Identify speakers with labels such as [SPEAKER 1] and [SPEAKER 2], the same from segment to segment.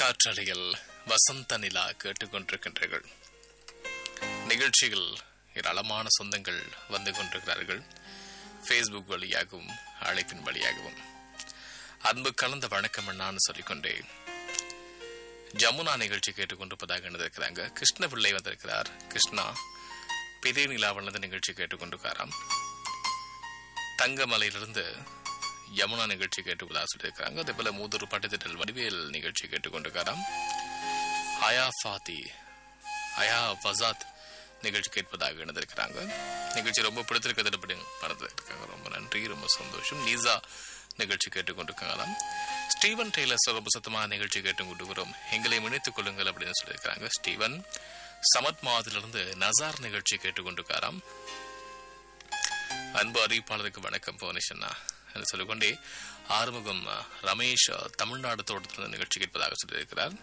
[SPEAKER 1] காற்றலையில் வசந்த நிலா கேட்டுக்கொண்டிருக்கின்றீர்கள் நிகழ்ச்சியில் ஏராளமான சொந்தங்கள் வந்து கொண்டிருக்கிறார்கள் ஃபேஸ்புக் வழியாகவும் அழைப்பின் வழியாகவும் அன்பு கலந்த வணக்கம் நான் சொல்லிக்கொண்டே ஜமுனா நிகழ்ச்சி கேட்டுக்கொண்டிருப்பதாக இருந்திருக்கிறாங்க கிருஷ்ண பிள்ளை வந்திருக்கிறார் கிருஷ்ணா பெரிய நிலாவிலிருந்து நிகழ்ச்சி கேட்டுக்கொண்டிருக்காராம் தங்கமலையிலிருந்து யமுனா நிகழ்ச்சி கேட்டுக்கொள்ளா சொல்லியிருக்காங்க அதே போல மூதூர் பட்டுத்திட்டல் வடிவேல் நிகழ்ச்சி கேட்டுக்கொண்டிருக்காராம் அயா ஃபாத்தி அயா ஃபசாத் நிகழ்ச்சி கேட்பதாக இணைந்திருக்கிறாங்க நிகழ்ச்சி ரொம்ப பிடித்திருக்கிறது அப்படி மறந்துருக்காங்க ரொம்ப நன்றி ரொம்ப சந்தோஷம் லீசா நிகழ்ச்சி கேட்டுக்கொண்டிருக்காங்களாம் ஸ்டீவன் டெய்லர் ரொம்ப சத்தமான நிகழ்ச்சி கேட்டுக்கொண்டிருக்கிறோம் எங்களை இணைத்துக் கொள்ளுங்கள் அப்படின்னு சொல்லியிருக்காங்க ஸ்டீவன் சமத் மாவட்டத்திலிருந்து நசார் நிகழ்ச்சி கேட்டுக்கொண்டிருக்காராம் அன்பு அறிவிப்பாளருக்கு வணக்கம் புவனேஷன்னா என்று சொல்லிக்கொண்டே ஆறுமுகம் ரமேஷ் தமிழ்நாடு தோட்டத்திலிருந்து நிகழ்ச்சி கேட்பதாக சொல்லியிருக்கிறார்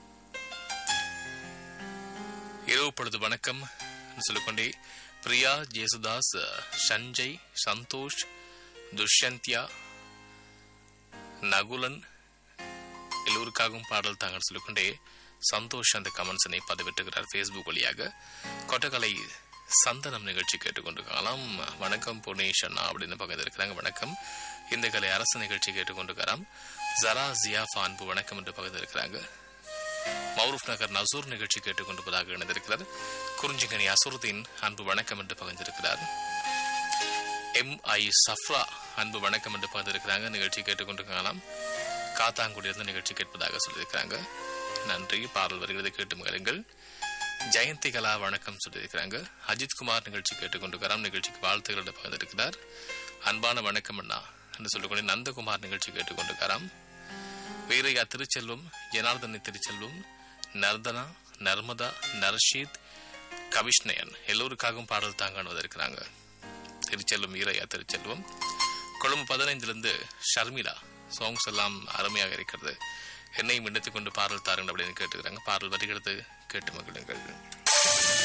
[SPEAKER 1] இரவு பொழுது வணக்கம் என்று சொல்லிக்கொண்டே பிரியா ஜேசுதாஸ் சஞ்சய் சந்தோஷ் துஷ்யந்தியா நகுலன் எல்லோருக்காகவும் பாடல் தாங்கள் சொல்லிக்கொண்டே சந்தோஷ் அந்த கமெண்ட்ஸனை பதிவிட்டுகிறார் ஃபேஸ்புக் வழியாக கொட்டக்கலை சந்தனம் நிகழ்ச்சி கேட்டுக்கொண்டிருக்கலாம் வணக்கம் புனேஷ் அண்ணா அப்படின்னு பக்கத்தில் இருக்கிறாங்க வணக்கம் இந்த கலை அரசு நிகழ்ச்சி கேட்டுக்கொண்டிருக்கிறாம் ஜரா ஜியாஃபா அன்பு வணக்கம் என்று பக்கத்தில் இருக்கிறாங்க மௌரூப் நகர் நசூர் நிகழ்ச்சி கேட்டுக்கொண்டிருப்பதாக இணைந்திருக்கிறார் குறிஞ்சிங்கனி அசுருதீன் அன்பு வணக்கம் என்று பகிர்ந்திருக்கிறார் எம் ஐ சஃப்ரா அன்பு வணக்கம் என்று பகிர்ந்திருக்கிறாங்க நிகழ்ச்சி கேட்டுக்கொண்டிருக்கலாம் காத்தாங்குடியிலிருந்து நிகழ்ச்சி கேட்பதாக சொல்லியிருக்கிறாங்க நன்றி பாடல் வருகிறது கேட்டு மகளுங்கள் ஜெயந்தி கலா வணக்கம் சொல்லியிருக்கிறாங்க அஜித் குமார் நிகழ்ச்சி கேட்டுக்கொண்டிருக்கிறார் நிகழ்ச்சிக்கு வாழ்த்துக்களோட பகிர்ந்திருக்கிறார் அன்பான வணக்கம் அண்ணா என்று சொல்லிக்கொண்டு நந்தகுமார் நிகழ்ச்சி கேட்டுக்கொண்டிருக்கிறாராம் வீரையா திருச்செல்வம் ஜனார்தனி திருச்செல்வம் நர்தனா நர்மதா நர்ஷீத் கவிஷ்ணயன் எல்லோருக்காகவும் பாடல் தாங்க வந்திருக்கிறாங்க திருச்செல்வம் வீரையா திருச்செல்வம் கொழும்பு பதினைந்திலிருந்து ஷர்மிளா சாங்ஸ் எல்லாம் அருமையாக இருக்கிறது என்னையும் இணைத்துக் கொண்டு பாடல் தாருங்கள் அப்படின்னு கேட்டுக்கிறாங்க பாடல் வருகிறது கேட்டு மகிழுங்கள்